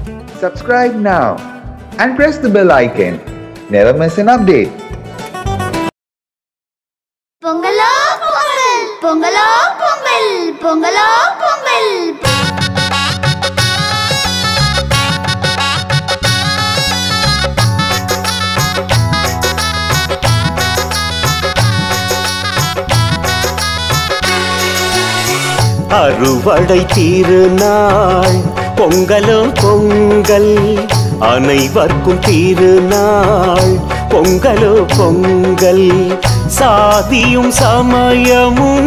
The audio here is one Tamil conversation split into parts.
Subscribe now and press the bell icon. Never miss an update. பொங்கலோ பொங்கல் பொங்கலோ பொங்கல் பொங்கலோ பொங்கல் அறுவடை திருநாள் பொங்கலோ பொங்கல் அனைவர்க்கும் திருநாள் பொங்கலோ பொங்கல் சாதியும் சமயமும்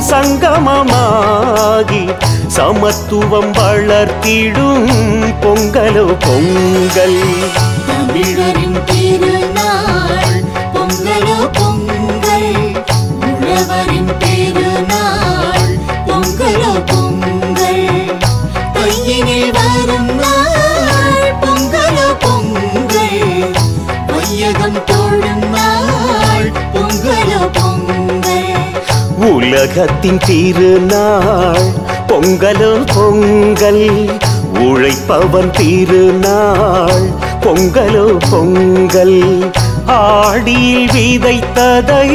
சங்கமமாகி சமத்துவம் வளர்த்திடும் பொங்கலோ பொங்கல் தமிழரின் திருநாள் பொங்கலோ பொங்கல் உழவரின் திருநாள் பொங்கலோ பொங்கல் கையினில் வரும் நாள் பொங்கலோ பொங்கல் வையகம் தோழும் நாள் பொங்கலோ பொங்கல் உலகத்தின் திருநாள் பொங்கலோ பொங்கல் உழைப்பவன் திருநாள் பொங்கலோ பொங்கல் ஆடியில் விதைத்ததை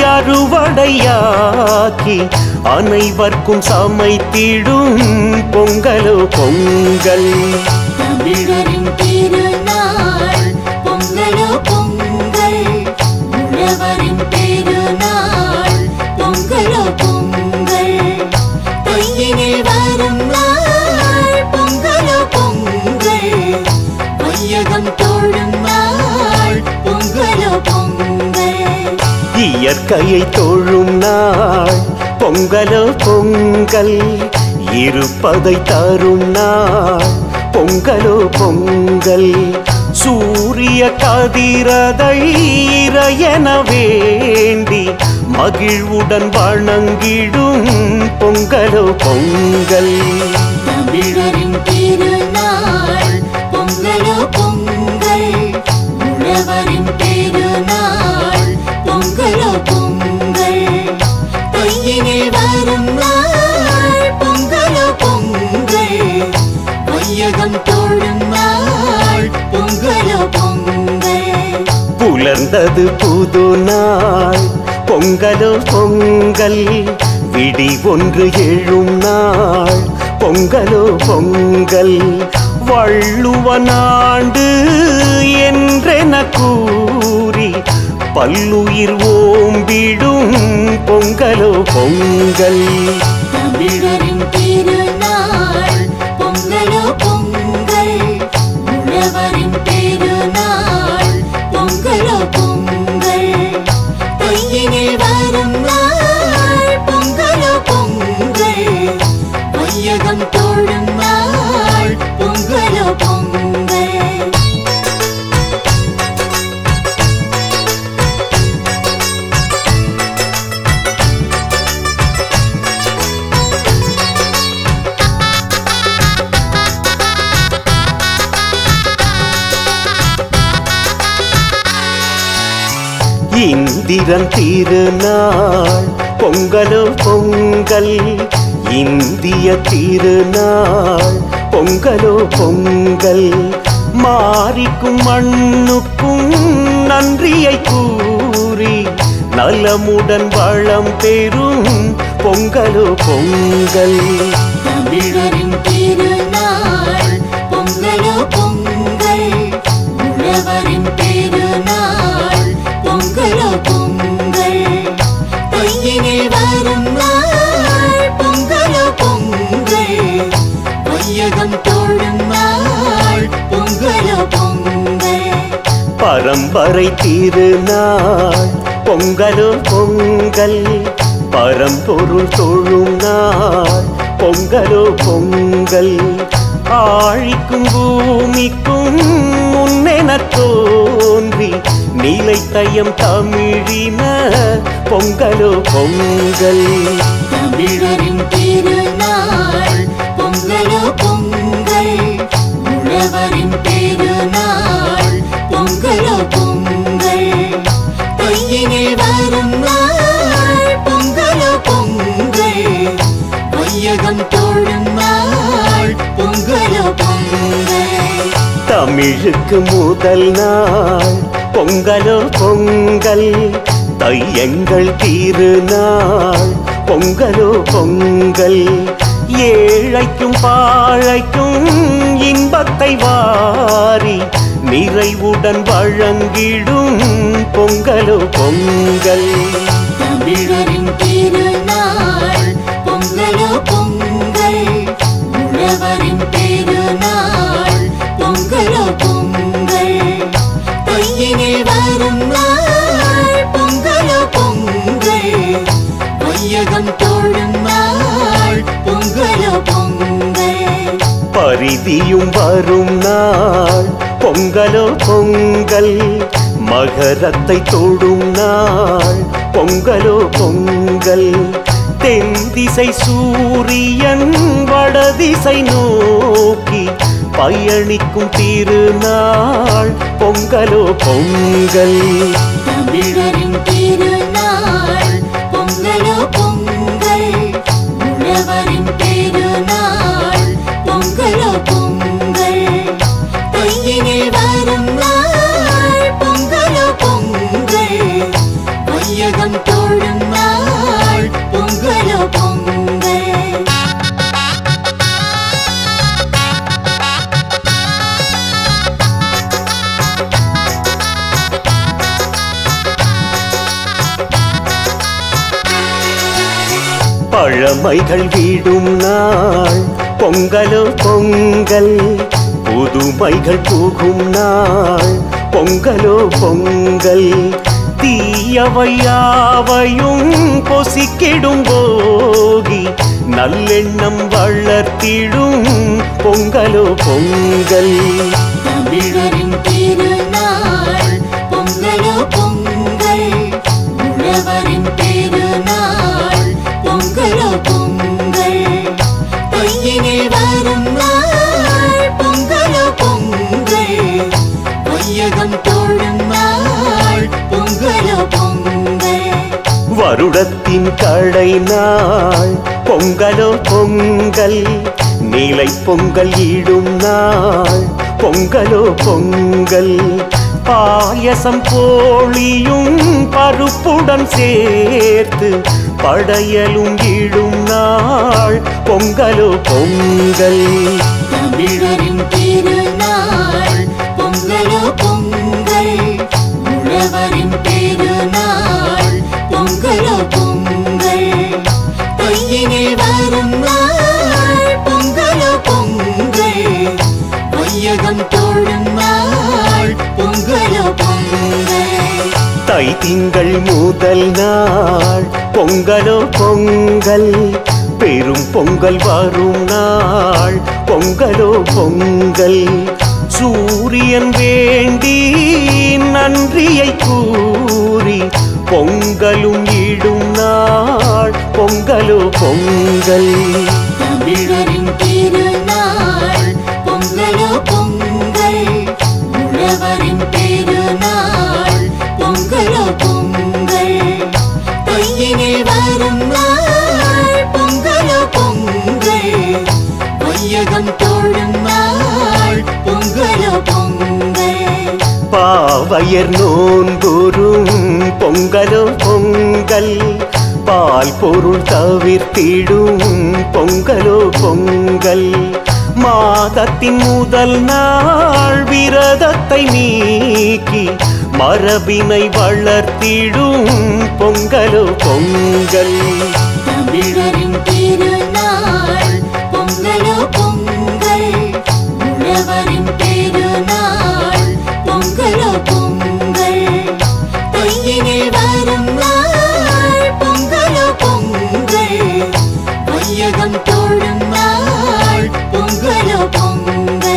அறுவடையாக்கி அனைவர்க்கும் சமைத்திடும் பொங்கலோ பொங்கல் தமிழரின் திருநாள் பொங்கலோ பொங்கல் உழவரின் திருநாள் பொங்கலோ பொங்கல் கையினில் வரும் நாள் பொங்கலோ பொங்கல் வையகம் தோழும் நாள் பொங்கலோ பொங்கல் இயற்கையை தொழும் நாள் பொங்கலோ பொங்கல் இருப்பதை தரும் நாள் பொங்கலோ பொங்கல் சூரிய கதிரதை இறையென வேண்டி மகிழ்வுடன் வணங்கிடும் பொங்கலோ பொங்கல் தமிழரின் திருநாள் பொங்கலோ பொங்கல் உழவரின் திருநாள் பொங்கலோ பொங்கல் கையினில் வரும் நாள் பொங்கலோ பொங்கல் வையகம் தோழும் நாள் பொங்கலோ பொங்கல் புலர்ந்தது புது நாள் பொங்கலோ பொங்கல் விடி ஒன்று எழும் நாள் பொங்கலோ பொங்கல் வள்ளுவனாண்டு என்றென கூறி பல்லுயிர் ஓம்பிடும் பொங்கலோ பொங்கல் தமிழரின் திருநாள் பொங்கலோ பொங்கல் உழவரின் திருநாள் பொங்கலோ பொங்கல் கையினில் வரும் நாள் பொங்கலோ பொங்கல் வையகம் தோழும் நாள் பொங்கலோ பொங்கல் இந்திரன் திருநாள் பொங்கலோ பொங்கல் இந்திய திருநாள் பொங்கலோ பொங்கல் மாறிக்கும் மண்ணுக்கும் நன்றியை கூறி நலமுடன் வளம் பெறும் பொங்கலோ பொங்கல் தமிழரின் திருநாள் பொங்கலோ பொங்கல் உழவரின் திருநாள் பொங்கலோ பொங்கல் கையினில் வரும் நாள் பொங்கலோ பொங்கல் வையகம் தோழும் நாள் பொங்கலோ பொங்கல் பரம்பரை திருநாள் பொங்கலோ பொங்கல் பரம்பொருள் தொழும் நாள் பொங்கலோ பொங்கல் ஆழிக்கும் பூமிக்கும் முன்னென தோன்றி நிலைத்தயம் தமிழின பொங்கலோ பொங்கல் தமிழரின் திருநாள் பொங்கலோ பொங்கல் உழவரின் திருநாள் பொங்கலோ பொங்கல் கையினில் வரும் நாள் பொங்கலோ பொங்கல் வையகம் தோழும் நாள் பொங்கலோ பொங்கல் தமிழுக்கு முதல் நாள் பொங்கலோ பொங்கல் தையங்கள் திருநாள் பொங்கலோ பொங்கல் ஏழைக்கும் பாழைக்கும் இன்பத்தை வாரி நிறைவுடன் வழங்கிடும் பொங்கலோ பொங்கல் தமிழரின் திருநாள் பொங்கலோ பொங்கல் உழவரின் பெருநாள் பொங்கலோ பொங்கல் தையினில் வரும் நாள் பொங்கலோ பொங்கல் வையகம் தோழும் நாள் பொங்கலோ பொங்கல் பரிதியும் வரும் நாள் பொங்கலோ பொங்கல் மகரத்தை தொடும் நாள் பொங்கலோ பொங்கல் தென் திசை சூரியன் வடதிசை நோக்கி பயணிக்கும் திருநாள் பொங்கலோ பொங்கல் தமிழரின் திருநாள் பொங்கலோ பொங்கல் உழவரின் பெருநாள் பொங்கலோ பொங்கல் தையினில் வரும் நாள் பொங்கலோ பொங்கல் வையகம் தோழும் நாள் பொங்கலோ பொங்கல் பழமைகள் விடும் நாள் பொங்கலோ பொங்கல் புதுமைகள் புகும் நாள் பொங்கலோ பொங்கல் தீயவையாவையும் பொசிக்கிடும் போகி நல்லெண்ணம் வளர்த்திடும் பொங்கலோ பொங்கல் தமிழரின் திருநாள் பொங்கலோ பொங்கல் உழவரின் பெருநாள் பொங்கலோ பொங்கல் தையினில் வரும் நாள் பொங்கலோ பொங்கல் வையகம் தோழும் நாள் பொங்கலோ பொங்கல் வருடத்தின் கடை நாள் பொங்கலோ பொங்கல் நீலை பொங்கல் இடும் நாள் பொங்கலோ பொங்கல் பாயசம் போளியும் பருப்புடன் சேர்த்து படையலும் இடும் நாள் பொங்கலோ பொங்கல் தமிழரின் திருநாள் பொங்கலோ பொங்கல் உழவரின் பெருநாள் பொங்கலோ பொங்கல் தையினில் வரும் நாள் பொங்கலோ பொங்கல் வையகம் தோழும் நாள் பொங்கலோ பொங்கல் தை திங்கள் முதல் நாள் பொங்கலோ பொங்கல் பெரும் பொங்கல் வரும் நாள் பொங்கலோ பொங்கல் சூரியன் வேண்டி நன்றியை கூறி பொங்கலும் இடும் நாள் பொங்கலோ பொங்கல் தமிழரின் திருநாள் பொங்கலோ பொங்கல் உழவரின் பெருநாள் பொங்கலோ பொங்கல் தையினில் வரும் நாள் பொங்கலோ பொங்கல் வையகம் தோழும் நாள் பொங்கலோ பொங்கல் பாவையர் நோன்புறும் பொங்கலோ பொங்கல் பால் பொருள் தவிர்த்திடும் பொங்கலோ பொங்கல் மாதத்தின் முதல் நாள் விரதத்தை நீக்கி மரபினை வளர்த்திடும் பொங்கலோ பொங்கல் தமிழரின் திருநாள் பொங்கலோ பொங்கல் உழவரின் பெருநாள் பொங்கலோ பொங்கல் தையினில் வரும் நாள் பொங்கலோ பொங்கல் வையகம் தோழும் நாள் பொங்கலோ பொங்கல்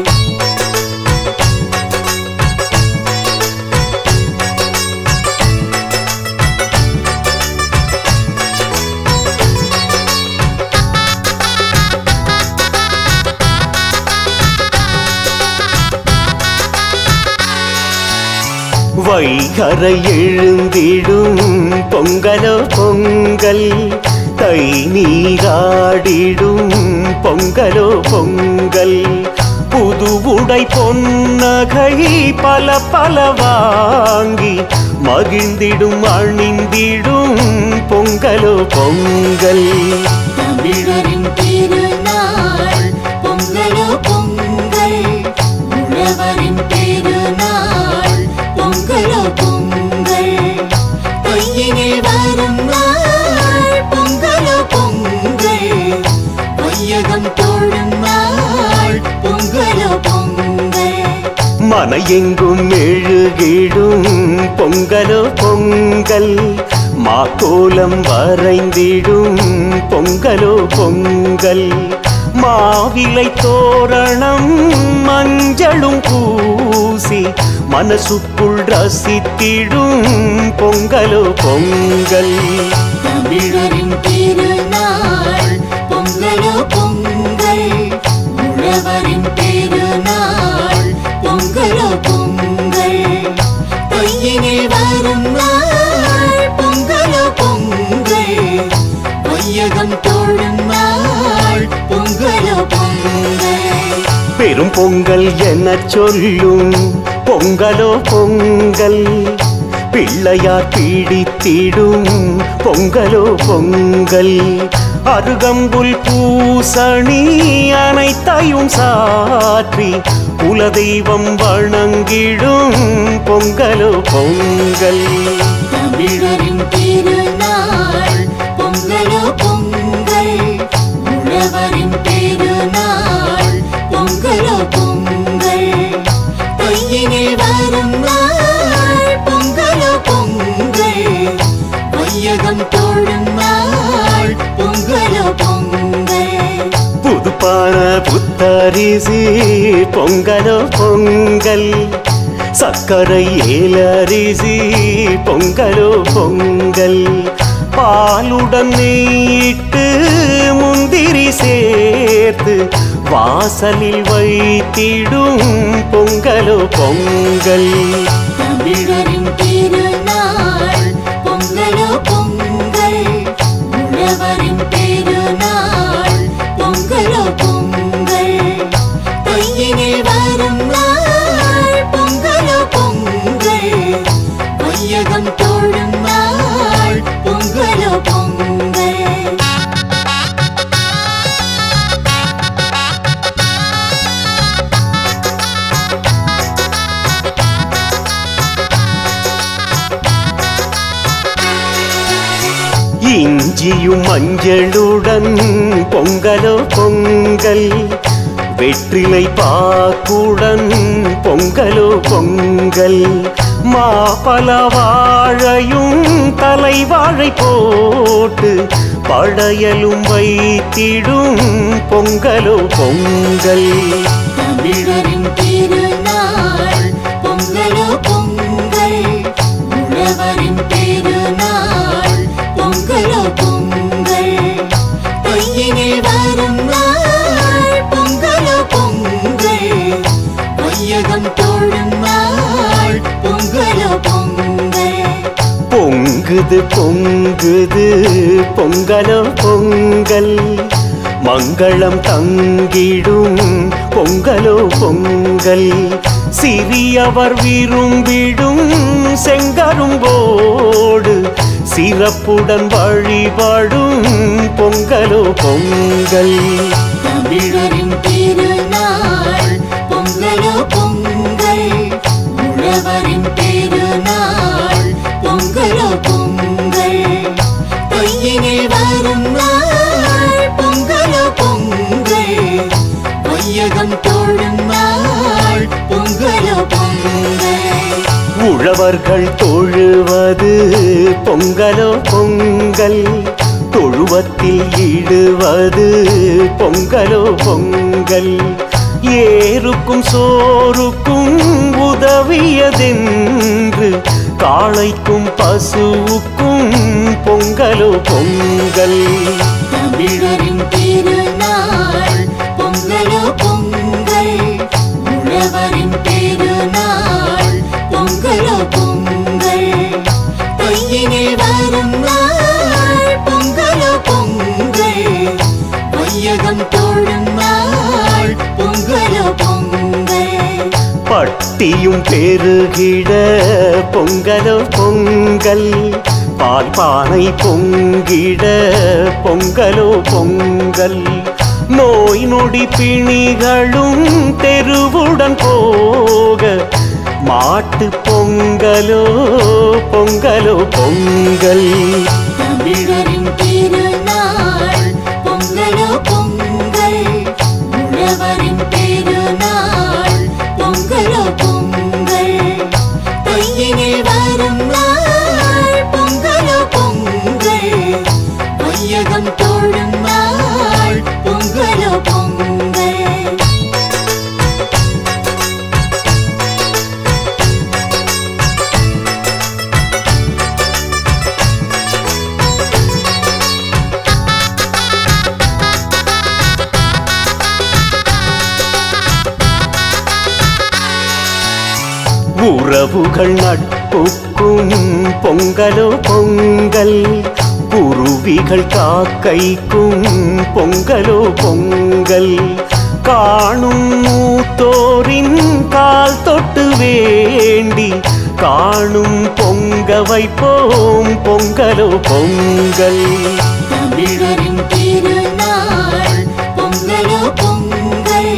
வைகரை எழுந்திடும் பொங்கலோ பொங்கல் தை நீராடிடும் பொங்கலோ பொங்கல் புதுவுடை பொன்னுடை பொன்னகை பல பல வாங்கி மகிழ்ந்திடும் அணிந்திடும் பொங்கலோ பொங்கல் தமிழரின் திருநாள் பொங்கலோ பொங்கல் உழவரின் திருநாள் பொங்கலோ பொங்கல் கையினில் வரும் நாள் பொங்கலோ பொங்கல் வையகம் தோழும் நாள் பொங்கலோ பொங்கல் மன எங்கும் மெழுகிடும் பொங்கலோ பொங்கல் மாக்கோலம் வரைந்திடும் பொங்கலோ பொங்கல் மாவிலை தோரணம் மஞ்சளும் பூசி மனசுக்குள் ரசித்திடும் பொங்கலோ பொங்கல் தமிழரின் திருநாள் பொங்கலோ பொங்கல் உழவரின் திருநாள் பொங்கலோ பொங்கல் கையினில் வரும் நாள் பொங்கலோ பொங்கல் வையகம் தோழும் நாள் பொங்கலோ பொங்கல் பெரும் பொங்கல் என சொல்லும் பொங்கலோ பொங்கல் பிள்ளையார் பீடித்திடும் பொங்கலோ பொங்கல் அருகம்புல் பூசணி அனைத்தையும் சாற்றி குலதெய்வம் வணங்கிடும் பொங்கலோ பொங்கல் தமிழரின் திருநாள் பொங்கலோ பொங்கல் உழவரின் திருநாள் பொங்கலோ பொங்கல் கையினில் வரும் நாள் பொங்கலோ பொங்கல் வையகம் தோழும் நாள் பொங்கலோ பொங்கல் புதுப்பான புத்தரிசி பொங்கலோ பொங்கல் சர்க்கரை ஏலரிசி பொங்கலோ பொங்கல் பாலுடன் நெய்யிட்டு முந்திரி சேர்த்து வாசலில் வைத்திடும் பொங்கலோ பொங்கல் தமிழரின் திருநாள் பொங்கலோ பொங்கல் உழவரின் திருநாள் பொங்கலோ பொங்கல் கையினில் வரும் நாள் பொங்கலோ பொங்கல் வையகம் தோழும் நாள் பொங்கலோ பொங்கல் இஞ்சியும் மஞ்சளுடன் பொங்கலோ பொங்கல் வெற்றிலை பாக்குடன் பொங்கலோ பொங்கல் மாப்பல வாழையும் தலைவாழை போட்டு படையலும் வைத்திடும் பொங்கலோ பொங்கல் தமிழரின் திருநாள் பொங்கலோ பொங்கல் உழவரின் திருநாள் பொங்கலோ பொங்கல் கையினில் வரும் நாள் பொங்கலோ பொங்கல் வையகம் தோழும் நாள் பொங்கலோ பொங்கல் பொங்குது பொங்குது பொங்கலோ பொங்கல் மங்களம் தங்கிடும் பொங்கலோ பொங்கல் சிறியவர் விரும்பிடும் செங்கரும்போடு சிறப்புடன் வழிபடும் பொங்கலோ பொங்கல் தமிழரின் திருநாள் பொங்கலோ பொங்கல் உழவரின் திருநாள் பொங்கலோ பொங்கல் கையினில் வரும் நாள் பொங்கலோ பொங்கல் வையகம் தோழும் நாள் பொங்கலோ பொங்கல் உழவர்கள் தொழுவது பொங்கலோ பொங்கல் தொழுவத்தில் ஈடுவது பொங்கலோ பொங்கல் ஏருக்கும் சோறுக்கும் உதவியதென்று காளைக்கும் பசுவுக்கும் பொங்கலோ பொங்கல் தமிழரின் திருநாள் பொங்கலோ பொங்கல் உழவரின் திருநாள் பொங்கலோ பொங்கல் கையினில் வரும் நாள் பொங்கலோ பொங்கல் வையகம் தோழும் நாள் பொங்கலோ பொங்கல் பட்டியும் பெருகிட பொங்கலோ பொங்கல் பால் பானை பொங்கிட பொங்கலோ பொங்கல் நோய் நொடி பிணிகளும் தெருவுடன் போக மாட்டு பொங்கலோ பொங்கலோ பொங்கல் தமிழரின் திருநாள் பொங்கலோ பொங்கல் உழவரின் பெருநாள் பொங்கலோ பொங்கல் தையினில் வரும் நாள் பொங்கலோ பொங்கல் வையகம் தோழும் நாள் பொங்கலோ பொங்கல் உறவுகள் நட்புக்கும் பொங்கலோ பொங்கல் குருவிகள் காக்கைக்கும் பொங்கலோ பொங்கல் காணும் மூத்தோரின் கால் தொட்டு வேண்டி காணும் பொங்க வைப்போம் பொங்கலோ பொங்கல் தமிழரின் திருநாள் பொங்கலோ பொங்கல்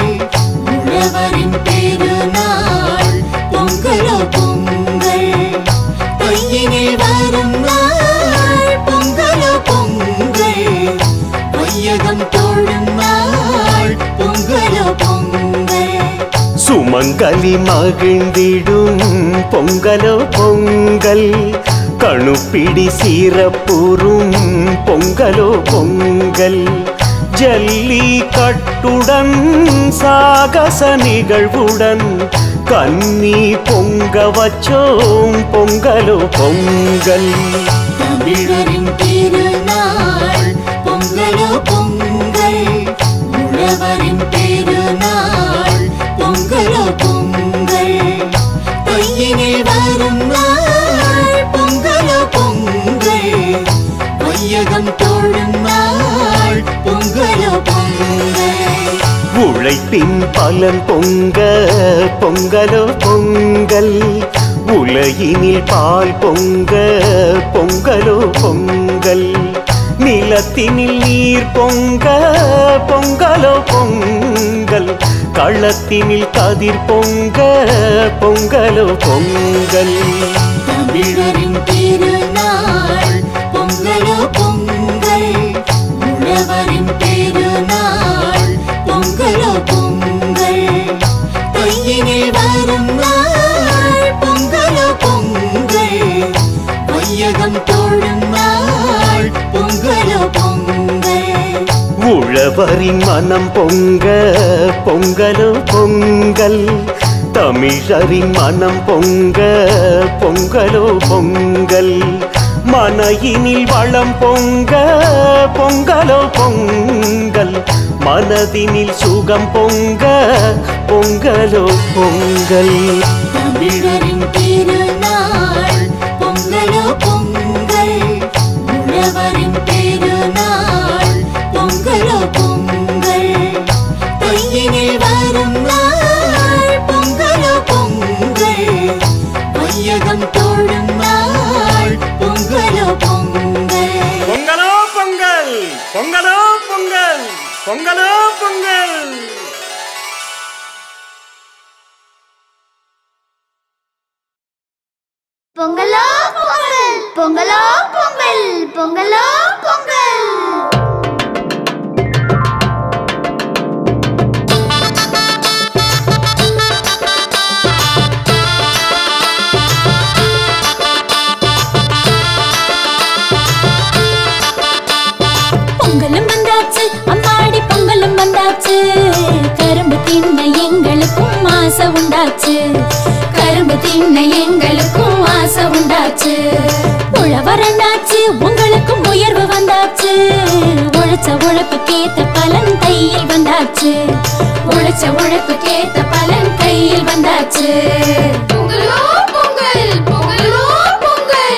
உழவரின் பெருநாள் பொங்கலோ பொங்கல் தையினில் வரும் நாள் பொங்கலோ பொங்கல் வையகம் தோழும் நாள் பொங்கலோ பொங்கல் சுமங்கலி மகிழ்ந்திடும் பொங்கலோ பொங்கல் கணுப்பிடி சீரப்புறும் பொங்கலோ பொங்கல் ஜல்லி கட்டுடன் சாகச நிகழ்வுடன் கன்னி பொங்க வச்சோம் பொங்கலோ பொங்கல் தமிழரின் திருநாள் பொங்கலோ பொங்கல் உழவரின் பெருநாள் பொங்கலோ பொங்கல் தையினில் வரும் நாள் பொங்கலோ பொங்கல் வையகம் தோழும் நாள் பொங்கலோ பொங்கல் உழைப்பின் பலன் பொங்க பொங்கலோ பொங்கல் உலகினில் பால் பொங்க பொங்கலோ பொங்கல் நிலத்தினில் நீர் பொங்க பொங்கலோ பொங்கல் களத்தினில் கதிர் பொங்க பொங்கலோ பொங்கல் தமிழரின் திருநாள் பொங்கலோ பொங்கல் உழவரின் பெருநாள் பொங்கலோ பொங்கல் தையினில் வரும் நாள் பொங்கலோ பொங்கல் வையகம் தோழும் நாள் பொங்கலோ பொங்கல் உழவரின் மனம் பொங்க பொங்கலோ பொங்கல் தமிழரின் மனம் பொங்க பொங்கலோ பொங்கல் மனையினில் வளம் பொங்க பொங்கலோ பொங்கல் மனதினில் சுகம் பொங்க பொங்கலோ பொங்கல் தமிழரின் திருநாள் பொங்கலோ பொங்கல் உழவரின் பெருநாள் பொங்கலோ பொங்கல் தையினில் வரும் நாள் பொங்கலோ பொங்கல் வையகம் தோழும் நாள் பொங்கலோ பொங்கல் பொங்கலோ பொங்கல் பொங்கலோ பொங்கல் பொங்கலோ பொங்கல் பொங்கலோ பொங்கல் பொங்கலோ பொங்கல் பொங்கலோ பொங்கல் பொங்கலும் வந்தாச்சு அம்மாடி பொங்கலும் வந்தாச்சு கரும்பு தின்ன எங்களுக்கும் ஆசை உண்டாச்சு கரும்பு தின்ன எங்களுக்கும் ஆசை உண்டாச்சு உழவரண்டாச்சு உங்களுக்கும் உயர்வு வந்தாச்சு உழைச்ச உழைப்புக்கேத்த பலன் கையில் வந்தாச்சு உழைச்ச உழைப்புக்கேத்த பலன் கையில் வந்தாச்சு பொங்கலோ பொங்கல் பொங்கலோ பொங்கல்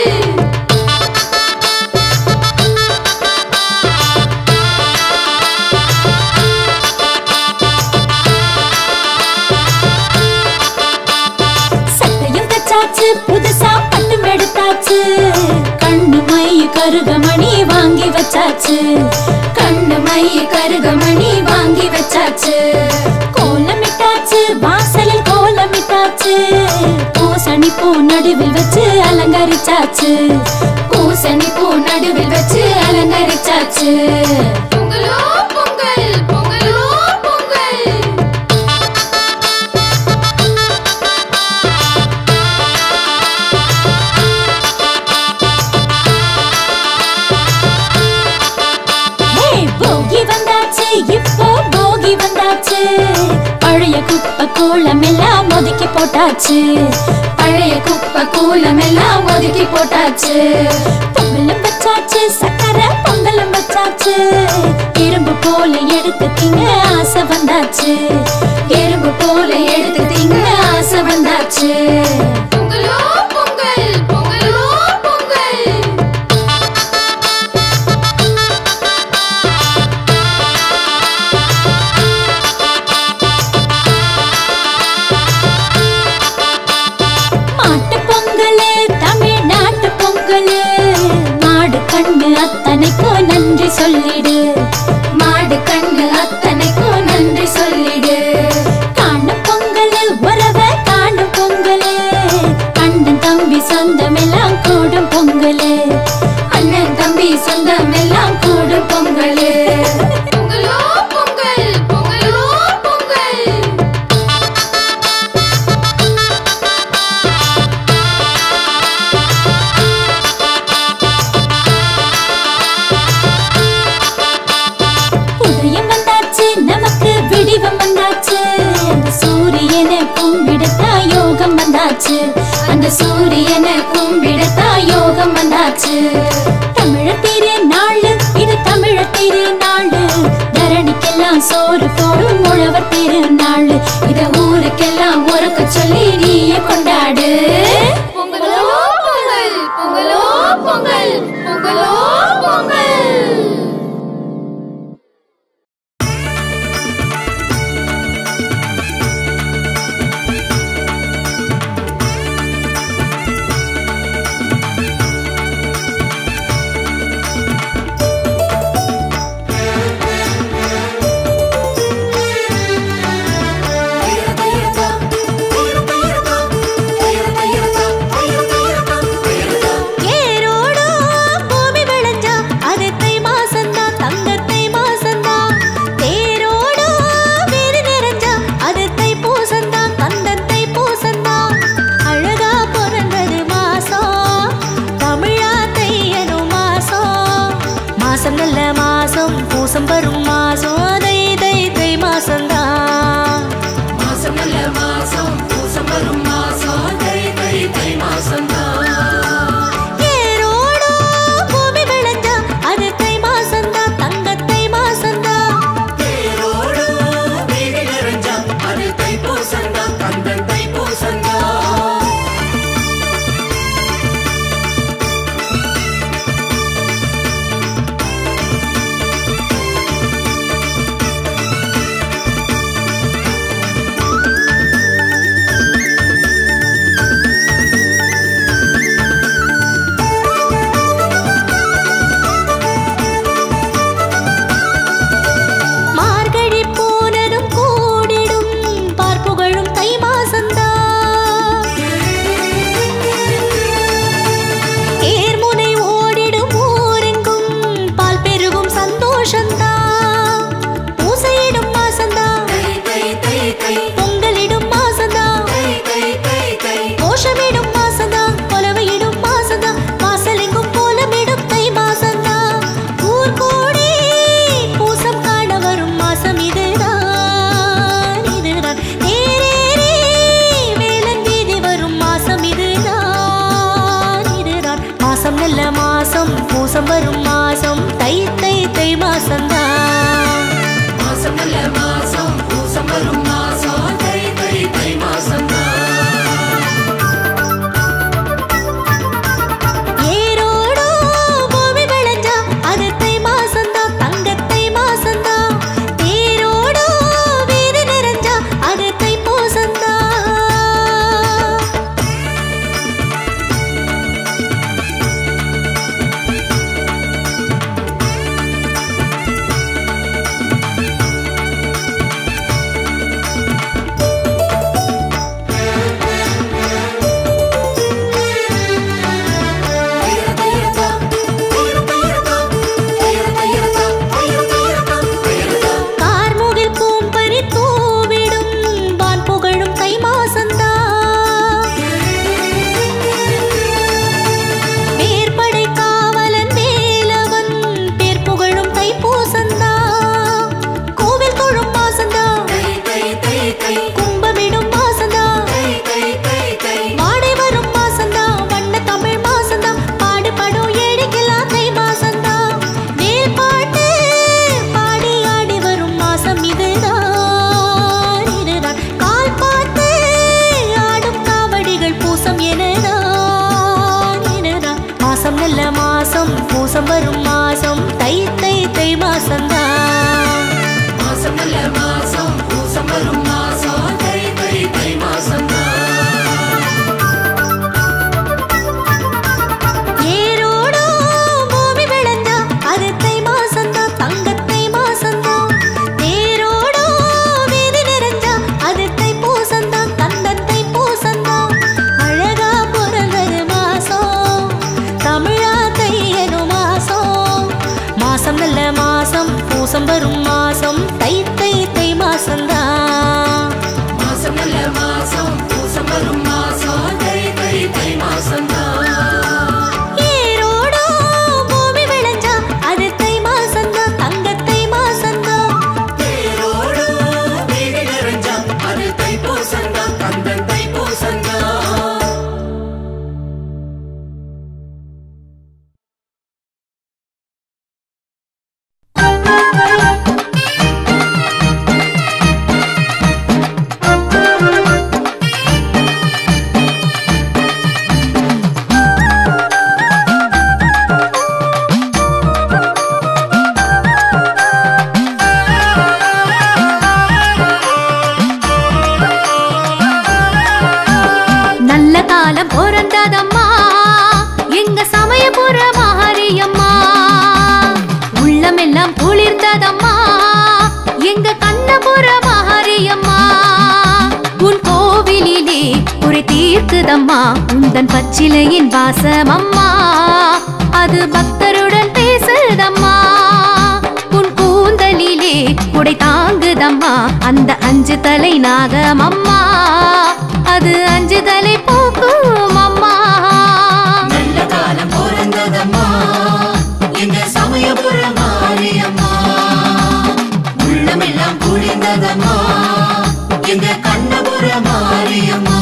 கருகமணி வாங்கி வச்சாச்சு கண்ணு மைய கருகமணி வாங்கி வச்சாச்சு கோலமிட்டாச்சு வாசலில் கோலமிட்டாச்சு பூசணி பூ நடுவில் வச்சு அலங்கரிச்சாச்சு பூசணி பூ நடுவில் வச்சு அலங்கரிச்சாச்சு பொங்கலோ பொங்கல் பொங்கலோ பொங்கல் ஹே, போகி வந்தாச்சு இப்போ போகி வந்தாச்சு பழைய குப்பை கூலம் எல்லாம் ஒதுக்கி போட்டாச்சு பழைய குப்பை கூலம் எல்லாம் ஒதுக்கி போட்டாச்சு பொங்கலும் வச்சாச்சு சக்கரை பொங்கலும் வச்சாச்சு இரும்பு போல எடுத்து திங்க ஆசை வந்தாச்சு எறும்பு போல எடுத்து திங்க ஆசை வந்தாச்சு பொங்கலோ பொங்கல் பொங்கலோ பொங்கல் மாட்டு பொங்கலு தமிழ்நாட்டு பொங்கலு மாடு கண்ணு அத்தனைக்கும் நன்றி சொல்லிடு மாடு கண்ணு அத்தனைக்கும் நன்றி சொல்லிடு காண பொங்கலு உறவ காணும் பொங்கலு அண்ணன் தம்பி சொந்தம் எல்லாம் கூடும் பொங்கலு அண்ணன் தம்பி சொந்தம் எல்லாம் கூடும் பொங்கலு பொங்கலோ பொங்கல் பொங்கலோ பொங்கல் உதயம் வந்தாச்சு நமக்கு விடிவம் வந்தாச்சு அந்த சூரியனை கும்பிடத்தா யோகம் வந்தாச்சு அந்த சூரியனை கும்பிடத்தா யோகம் வந்தாச்சு தமிழர் திரு நாள் இது தமிழர் திரு நாள் தரணிக்கெல்லாம் சோறு போடும் உழவர் திரு நாள் இத ஊருக்கெல்லாம் உறக்க சொல்லி நீயே கொண்டாடு பொங்கலோ பொங்கல் பொங்கலோ பொங்கல் பொங்கலோ பொங்கல் ஏரோடோ பூமி விளைஞ்சா அது தை மாசந்தா தங்கத்தை மாசந்தா தேரோடோ வீடு நிறைஞ்சா அது தை பூசந்தா தந்தத்தை பூசந்தா அழகா பிறந்தது மாசம் தமிழா தையனும் மாசம் மாசம் நல்ல மாசம் பூசம் வரும் மாசம் தை தை தை மாசந்தா மாசம் நல்ல மாசம் பூசம் வரும் மாசம் தை தை தை மாசந்தா ஏரோடோ பூமி விளைஞ்சா அது தை மாசந்தா தங்கத்தை மாசந்தா தேரோடோ வீடு நிறைஞ்சா அது தை பூசந்தா தந்தன் தை பூசந்தா மார்கழி போனதும் கூடிடும் பார்ப்பு வரும் மாசம் தை தை தை மாசம்தான் மாசம் நல்ல மாசம் பூசம் வரும் மாசம் தை தை தை மாசம் ஏரோடும் பூமி விளைஞ்சா அது தை மாசம்தான் தங்கத்தை மாசம்தான் தேரோடும் வீதி நிறைஞ்சா அது தை பூசம்தான் தந்தத்தை பூசம்தான் அழகா பிறந்தது மாசம் தமிழா தையனும் மாசம் மாசம் நல்ல மாசம் பூசம் வரும் மாசம் தை தை தை மாசம்தான் மாசம் நல்ல மாசம் பூசம் வரும் மாசம் தை தை தை மாசம் ஏரோடும் பூமி விளைஞ்சா அது தை மாசம்தான் தங்கத்தை மாசம்தான் தேரோடு வீடு நிறைஞ்சா அது தைப்பூசம் தான் கந்தன் தைப்பூசம் தான் நல்ல காலம் பிறந்ததம்மா எங்க சமயபுர மாரியம்மா உள்ளமெல்லாம் குளிர்ந்ததம்மா எங்க கண்ணபுர மாரியம்மா உன் கோவிலிலே குறை தீர்க்குதம்மா உந்தன் பச்சிலையின் வாசம் அம்மா அது பக்தருடன் பேசுதம்மா உன் கூந்தலிலே குடை தாங்குதம்மா அந்த அஞ்சு தலை நாகம் அம்மா அது அஞ்சு தலை போக்கும் அம்மா நல்ல காலம் பிறந்ததம்மா எங்க சமயபுர மாரியம்மா உள்ளமெல்லாம் குளிர்ந்ததம்மா எங்க கண்ணபுர மாரியம்மா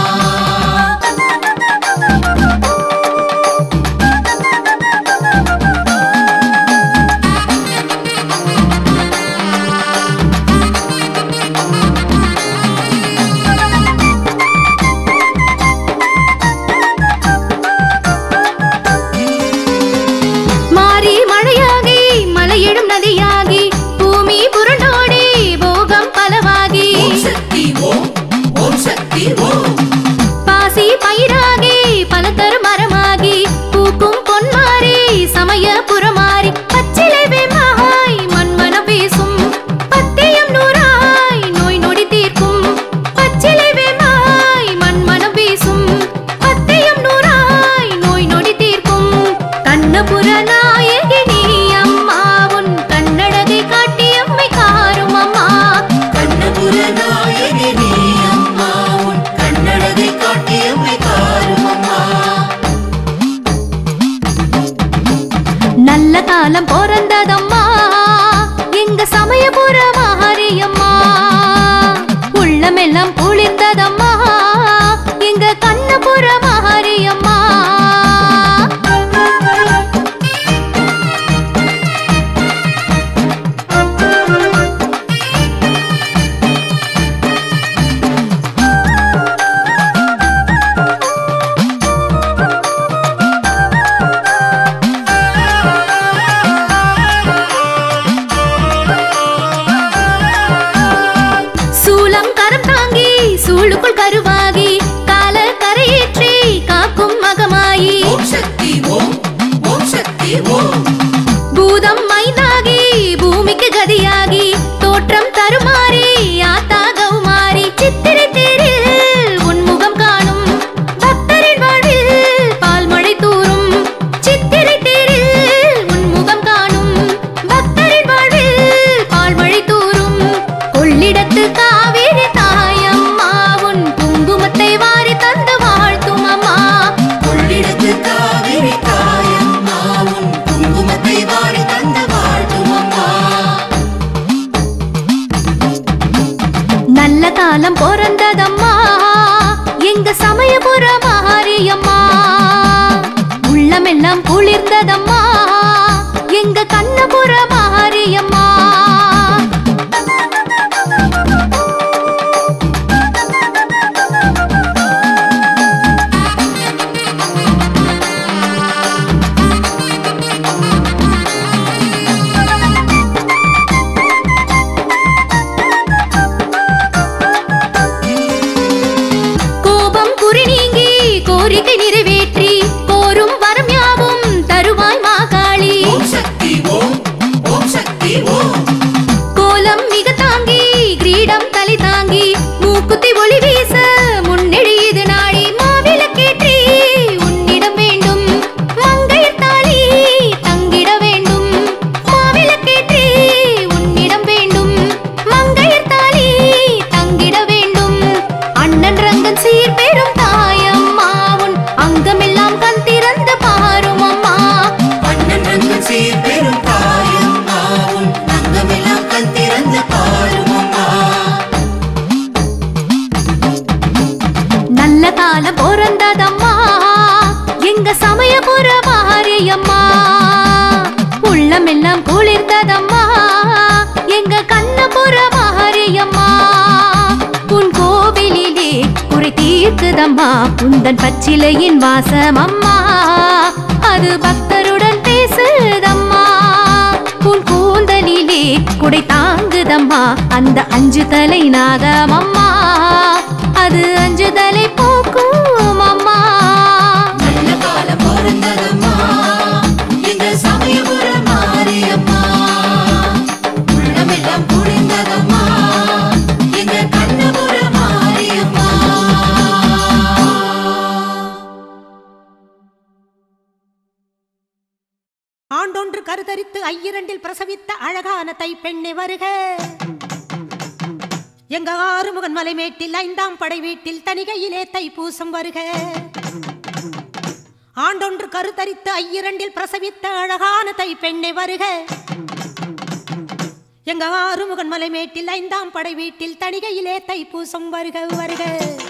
மாறி மழையாகி மலையிடும் நதியாகி பூமி புரண்டோடி போகம் பலவாகி ஓம் சக்தி ஓம் ஓம் சக்தி ஓம் பாசி பயிராகி பல தரும் மரமாகி பூக்கும் பொன்மாரி சமயபுரமாரி பச்சிலை வேமாய் மண்மன பேசும் பத்தியம் நூறாய் நோய் நொடி தீர்க்கும் பச்சிலை வேமாய் மண்மனம் வீசும் பத்தியம் நூறாய் நோய் நொடி தீர்க்கும் கண்ணபுர நாயகி நீ அம்மா உன் கண்ணழகை காட்டி அம்மை காரும் அம்மா கண்ணபுர நாயகி நீ அம்மா உன் கண்ணழகை காட்டியம்மை காரும் அம்மா நல்ல காலம் பிறந்ததம்மா எங்க சமயபுர மாரியம்மா உள்ளமெல்லாம் குளிர்ந்ததம்மா எங்க கண்ணபுர மாரியம்மா சூலம் கரம் தாங்கி சூளுக்குள் கருவாகி கால கரையேற்றி காக்கும் மகமாயி ஓம் சக்தி ஓம் ஓம் சக்தி ஓம் பூதம் மைனாகி பூமிக்கு கதியாகி தோற்றம் தருமாறி ஆத்தா கௌமாரி சித்திரை தேரில் உன்முகம் காணும் பக்தரின் வாழ்வில் பால்மழை தூரும் சித்திரை தேரில் உன்முகம் காணும் பக்தரின் வாழ்வில் பால்மழை தூரும் கொள்ளிடத்து காவிரி தாயம்மா உன் காலம் பிறந்ததம்மா எங்க சமயபுர மாரியம்மா உள்ளமெல்லாம் குளிர்ந்ததம்மா எங்க கண்ணபுர மாரியம்மா உன் கோவிலிலே குறை தீர்க்குதம்மா உந்தன் பச்சிலையின் வாசம் அம்மா அது பக்தருடன் பேசுதம்மா உன் கூந்தலிலே குடை தாங்குதம்மா அந்த அஞ்சு தலை நாகம் அம்மா அது அஞ்சு தலை போக்கும் அம்மா நல்ல காலம் பிறந்ததம்மா எங்க சமயபுர மாரியம்மா உள்ளமெல்லாம் குளிர்ந்ததம்மா எங்க கண்ணபுர மாரியம்மா ஆண்டொன்று கருதரித்து ஐயிரண்டில் பிரசவித்த அழகான தைப்பெண்ணை வருக எங்க ஆறுமுகன் மலைமேட்டில் ஐந்தாம் படை வீட்டில் தணிகையிலே தைப்பூசம் வருக ஆண்டொன்று கருத்தரித்து ஐயிரண்டில் பிரசவித்த அழகான தைப்பெண்ணை வருக எங்க ஆறுமுகன் மலைமேட்டில் ஐந்தாம் படை வீட்டில் தணிகையிலே தைப்பூசம் வருக வருக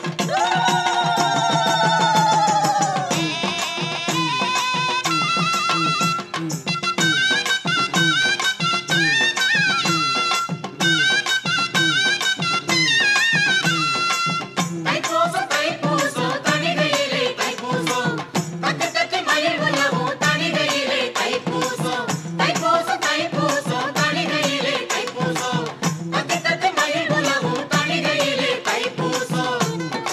தைப்பூசம் தைப்பூசம் தணிகையிலே தைப்பூசம் தக்கு தக்கு மயில் உலவும் தணிகையிலே தைப்பூசம் தைப்பூசம் தைப்பூசம் தணிகையிலே தைப்பூசம் தக்கு தக்கு மயில் உலவும் தணிகையிலே தைப்பூசம்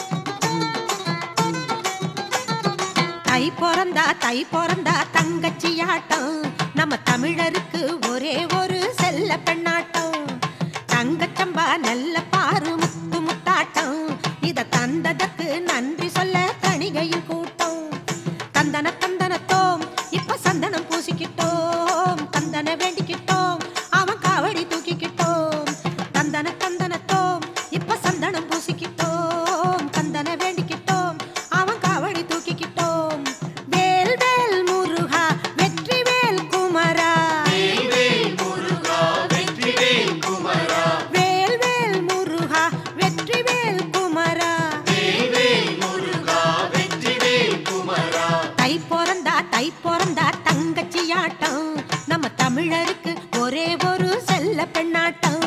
தை பிறந்தா தை பிறந்தா தங்கச்சியாட்டம் நம்ம தமிழருக்கு ஒரே ஒரு செல்ல பெண்ணாட்டம் தங்கச்சம்பா நல்ல பாரு முத்து முத்தாட்டம் இத தந்ததற்கு நன்றி சொல்ல தணிகையில் கூட்டம் தந்தன தந்தனத்தோம் இப்ப சந்தனம் பூசிக்கிட்டோம் தந்தன வேண்டிக்கிட்டோம் அவன் காவடி தூக்கிக்கிட்டோம் தந்தன தந்தனத்தோம் இப்ப சந்தனம் பூசிக்கிட்டோம் தந்தன வேண்டிக்கிட்டோம் அவன் காவடி தூக்கிக்கிட்டோம் வேல் வேல் முருகா வெற்றி வேல் குமரா வேல் வேல் முருகா வெற்றி வேல் குமரா தை பிறந்தா தை பிறந்தா தங்கச்சியாட்டம் நம்ம தமிழருக்கு ஒரே ஒரு செல்ல பெண்ணாட்டம்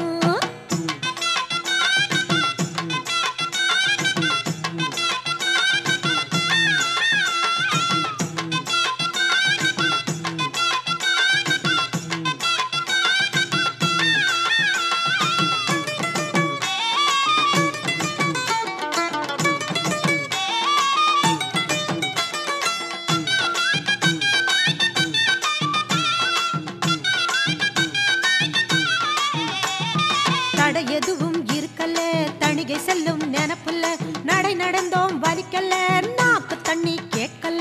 தடை எதுவும் இருக்கல்ல தணிகை செல்லும் நினப்புல நடை நடந்தோம் வலிக்கல்ல நாக்கு தண்ணி கேட்கல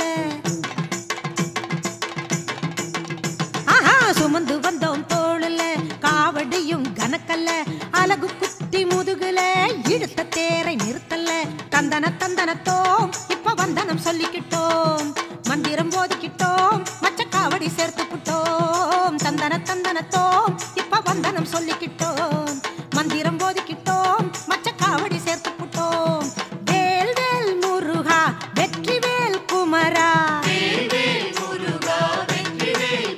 ஆஹா சுமந்து வந்தோம் தோளுல காவடியும் கனக்கல்ல அலகு குத்தி முதுகுல இழுத்த தேரை நிறுத்தல்ல தந்தன தந்தனத்தோம் இப்ப வந்தனம் சொல்லிக்கிட்டோம் மந்திரம் போதிக்கிட்டோம் மச்ச காவடி சேர்த்துக்கிட்டோம் தந்தன தந்தனத்தோம் இப்ப வந்தனம் சொல்லிக்கிட்டோம் மந்திரம் போதிக்கிட்டோம் மச்ச காவடி சேர்த்துக்கிட்டோம் வேல் வேல் முருகா வெற்றி வேல் குமரா வேல் வேல் முருகா வெற்றி வேல்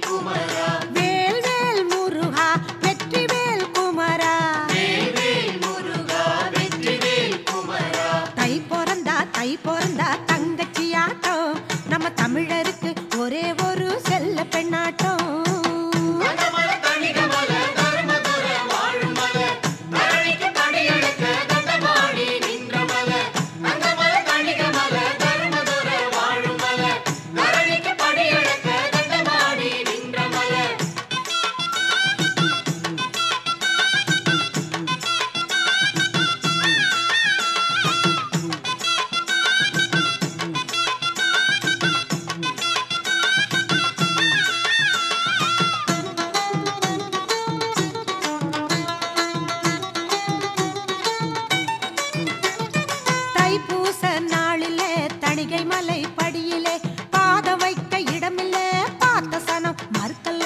குமரா தை பிறந்தா தை பிறந்தா தங்கச்சியாட்டம் நம்ம தமிழருக்கு ஒரே ஒரு செல்ல பெண்ணாட்டம் தைப்பூச நாளிலே தணிகை மலை படியிலே பாத வைக்க இடமில்ல பார்த்த சனம் மறுக்கல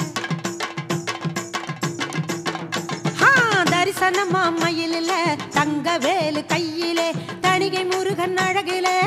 ஆ, தரிசனமா மயிலில தங்க வேலு கையிலே தணிகை முருகன் அழகிலே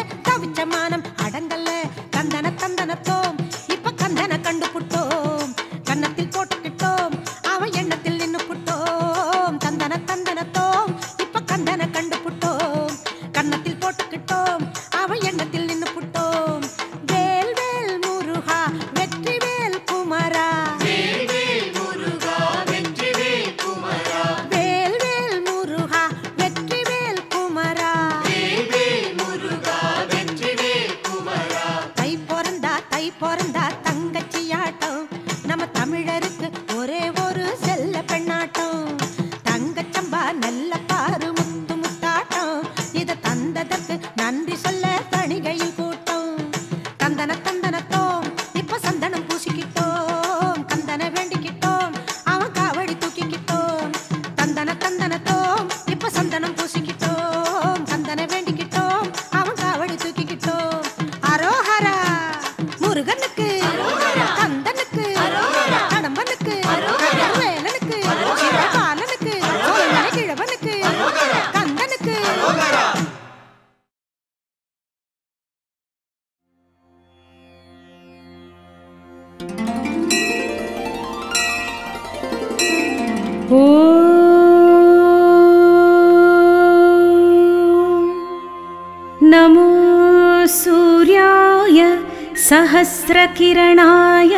नमो सूर्याय सहस्रकिरणाय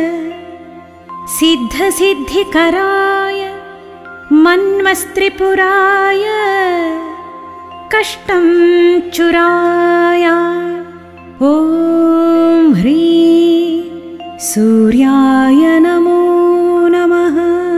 सिद्धसिद्धिकराय मन्मस्त्रिपुराय कष्टं चुराय ॐ ह्रीं सूर्याय नमो नमः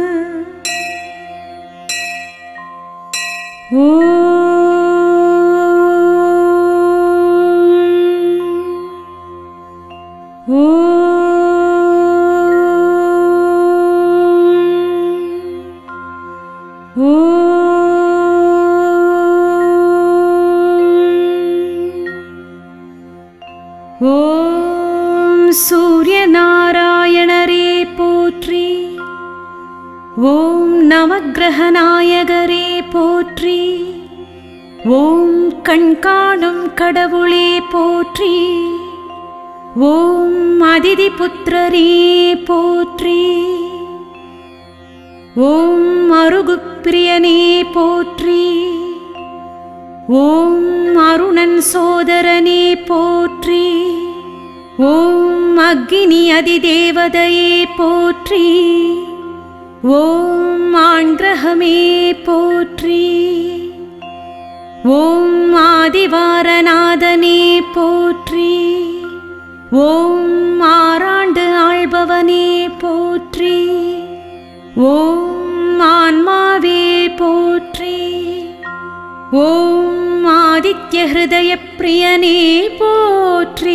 ஓம் சூரியநாராயணரே போற்றி ஓம் நவக்கிரகநாயகரே போற்றி ஓம் கண்காணும் கடவுளே போற்றி ஓம் அதிதி புத்திரரே போற்றி ஓம் அருகுப்பிரியனே போற்றி ஓம் அருணன் சோதரனே போற்றி ஓம் அக்னி அதிதேவதையே போற்றி ஓம் ஆண்கிரகமே போற்றி ஓம் ஆதிவாரநாதனே போற்றி ஓம் ஆறாண்டு ஆள்பவனே போற்றி ஓம் ஆன்மாவே போற்றி ஓம் ஆதித்ய ஹிருதய பிரியனே போற்றி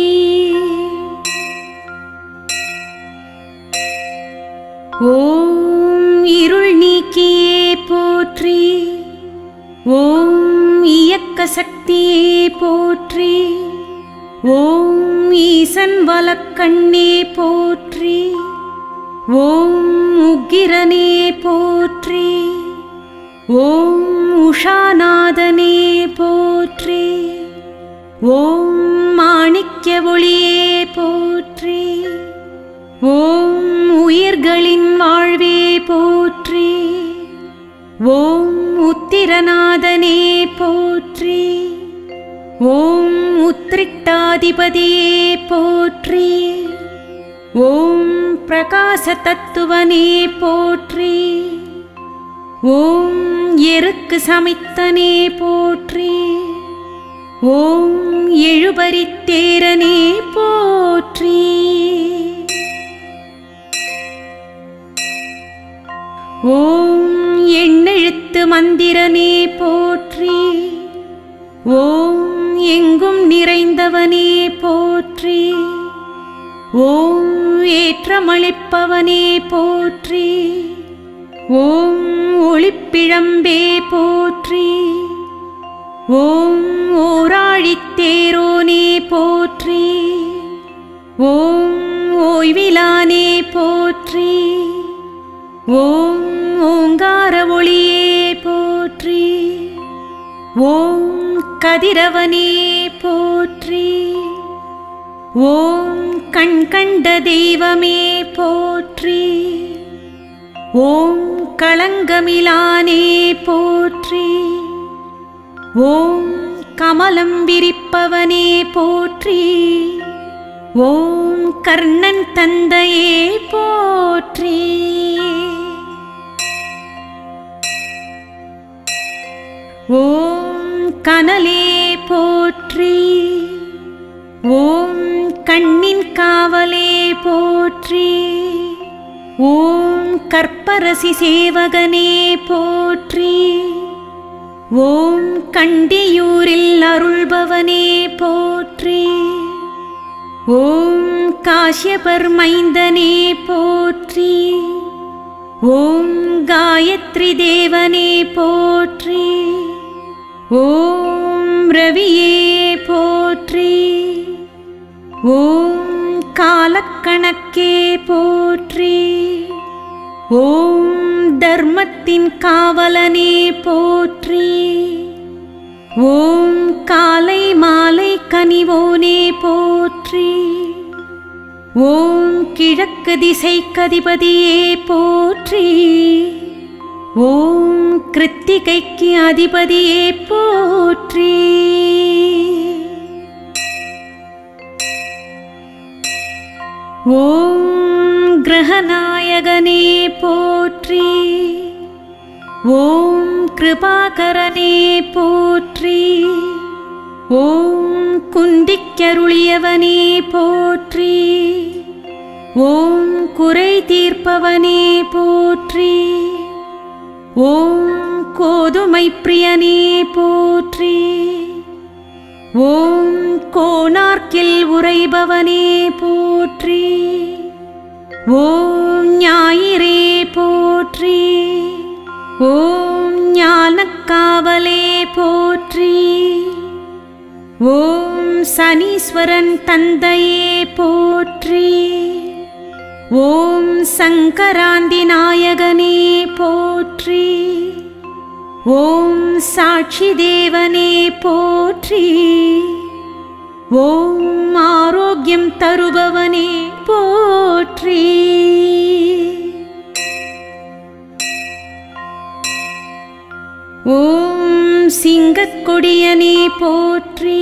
ஓம் இருள் நீக்கியே போற்றி ஓம் இயக்க சக்தியே போற்றி ஓம் ஈசன் வலக்கண்ணே போற்றி ஓம் உக்கிரனே போற்றி ஓம் உஷாநாதனே போற்றி ஓம் மாணிக்க ஒளியே போற்றி ஓம் உயிர்களின் வாழ்வே போற்றி ஓம் உத்திரநாதனே போற்றி ஓம் உத்திரிட்டாதிபதியே போற்றி ஓம் பிரகாச தத்துவனே போற்றி ஓம் எருக்கு சமித்தனே போற்றி ஓம் எழுபரித்தேரனே போற்றி ஓம் எண்ணெழுத்து மந்திரனே போற்றி ஓம் எங்கும் நிறைந்தவனே போற்றி ஓம் ஏற்றமளிப்பவனே போற்றி ஓம் ஒளிப்பிழம்பே போற்றி ஓம் ஓராழித்தேரோனே போற்றி ஓம் ஓய்விலானே போற்றி ஓம் ஓங்கார ஒளியே போற்றி ஓம் கதிரவனே போற்றி ஓம் கண் கண்ட தெய்வமே போற்றி ஓம் களங்கமிலானே போற்றி ஓம் கமலம் விரிப்பவனே போற்றி ஓம் கர்ணன் தந்தையே போற்றி ஓம் கனலே போற்றி ஓம் கண்ணின் காவலே போற்றி ஓம் கற்பரசி சேவகனே போற்றி ஓம் கண்டியூரில் அருள்பவனே போற்றி ஓம் காஷ்யபர் மைந்தனே போற்றி ஓம் காயத்ரி தேவனே போற்றி ஓம் ரவியே போற்றி ஓம் காலக்கணக்கே போற்றி ஓம் தர்மத்தின் காவலனே போற்றி ஓம் காலை மாலை கனிவோனே போற்றி ஓம் கிழக்கு திசை கதிபதியே போற்றி ஓம் கிருத்திகைக்கு அதிபதியே போற்றி கிருபாகரனே போற்றி ஓம் குந்திக்கருளியவனே போற்றி ஓம் குறை தீர்ப்பவனே போற்றி ஓம் கோதுமை பிரியனே போற்றி ஓம் கோணார்க்கில் உறைபவனே போற்றி ஓம் ஞாயிறே போற்றி ஓம் ஞானக்காவலே போற்றி ஓம் சனீஸ்வரன் தந்தையே போற்றி ஓம் சங்கராந்தி நாயகனே போற்றி ஓம் சாட்சி தேவனே போற்றி ஓம் ஆரோக்கியம் தருபவனே போற்றி ஓம் சிங்கக்கொடியனே போற்றி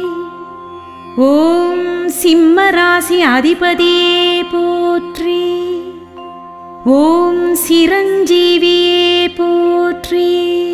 ஓம் சிம்மராசி அதிபதியே போற்றி ஓம் சிரஞ்சீவியே போற்றி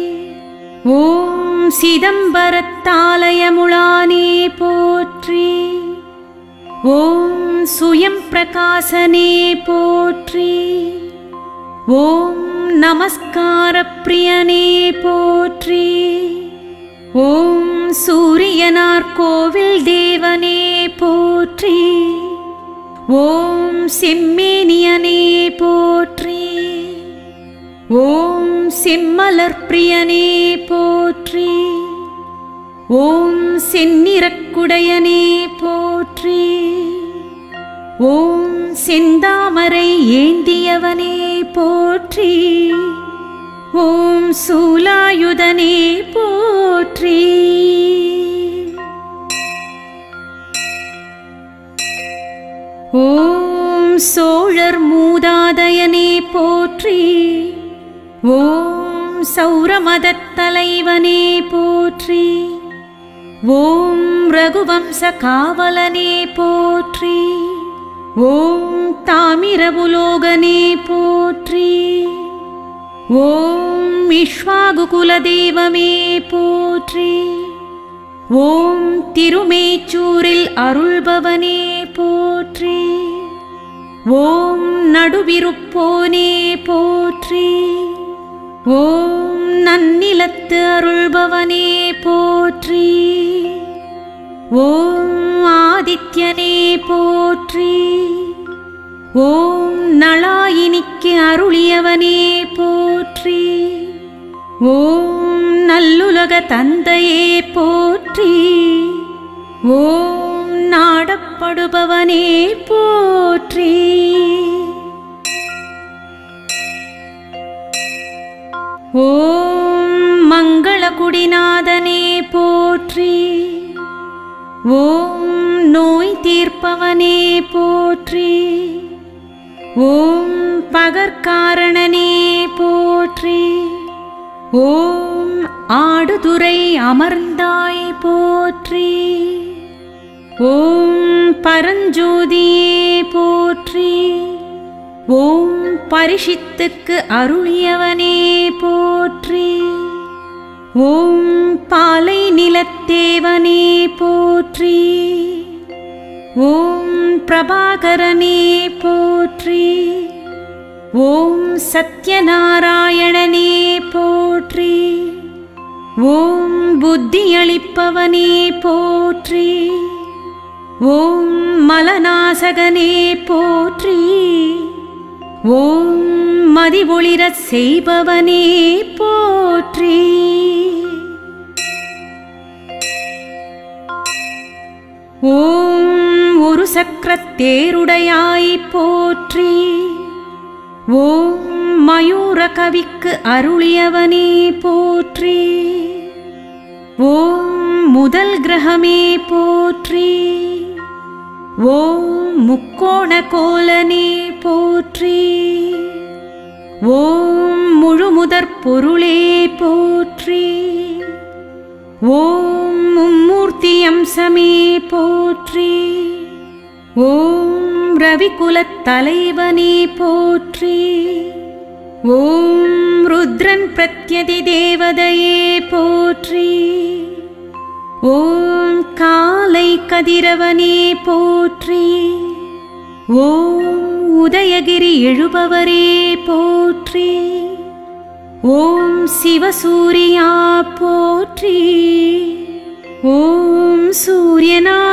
ஓம் சிதம்பரத்தாலயமுளானே போற்றி ஓம் சுயம் பிரகாசனே போற்றி ஓம் நமஸ்கார பிரியனே போற்றி ஓம் சூரியனார் கோவில் தேவனே போற்றி ஓம் செம்மேனியனே போற்றி ஓம் செம்மலர் பிரியனே போற்றி ஓம் செந்நிறக்குடையனே போற்றி ஓம் செந்தாமரை ஏந்தியவனே போற்றி ஓம் சூலாயுதனே போற்றி ஓம் சோழர் மூதாதையனே போற்றி ஓம் சௌரமதத் தலைவனே போற்றி ஓம் ரகுவம்ச காவலனே போற்றி ஓம் தாமிரபுலோகனே போற்றி ஓம் விஸ்வாகுகுல தெய்வமே போற்றி ஓம் திருமேச்சூரில் அருள்பவனே போற்றி ஓம் நடுவிருப்போனே போற்றி ஓம் நன்னிலத்து அருள்பவனே போற்றி ஓம் ஆதித்யனே போற்றி ஓம் நளாயினிக்கு அருளியவனே போற்றி ஓம் நல்லுலக தந்தையே போற்றி ஓம் நாடப்படுபவனே போற்றி ஓம் மங்களகுடிநாதனே போற்றி ஓம் நோய் தீர்ப்பவனே போற்றி ஓம் பகற்காரணனே போற்றி ஓம் ஆடுதுறை அமர்ந்தாய் போற்றி ஓம் பரஞ்சோதியே போற்றி ஓம் பரிஷித்துக்கு அருளியவனே போற்றி ஓம் பாலை நிலத்தேவனே போற்றி ஓம் பிரபாகரனே போற்றி ஓம் சத்யநாராயணனே போற்றி ஓம் புத்தியளிப்பவனே போற்றி ஓம் மலநாசகனே போற்றி ஓம் மதிவொளிரச் செய்பவனே போற்றி ஓம் ஒரு சக்கரத்தேருடையாய் போற்றி ஓம் மயூர கவிக்கு அருளியவனே போற்றி ஓம் முதல் கிரகமே போற்றி ஓம் முக்கோண கோலனே போற்றி ஓம் முழுமுதற் பொருளே போற்றி ஓம் மும்மூர்த்தி அம்சமே போற்றி ஓம் ரவிகுலத் தலைவனே போற்றி ஓம் ருத்ரன் பிரத்யதி தேவதையே போற்றி ஓம் காலை கதிரவனே போற்றி ஓம் உதயகிரி எழுபவரே போற்றி ஓம் சிவசூரியா போற்றி ஓம் சூரியனா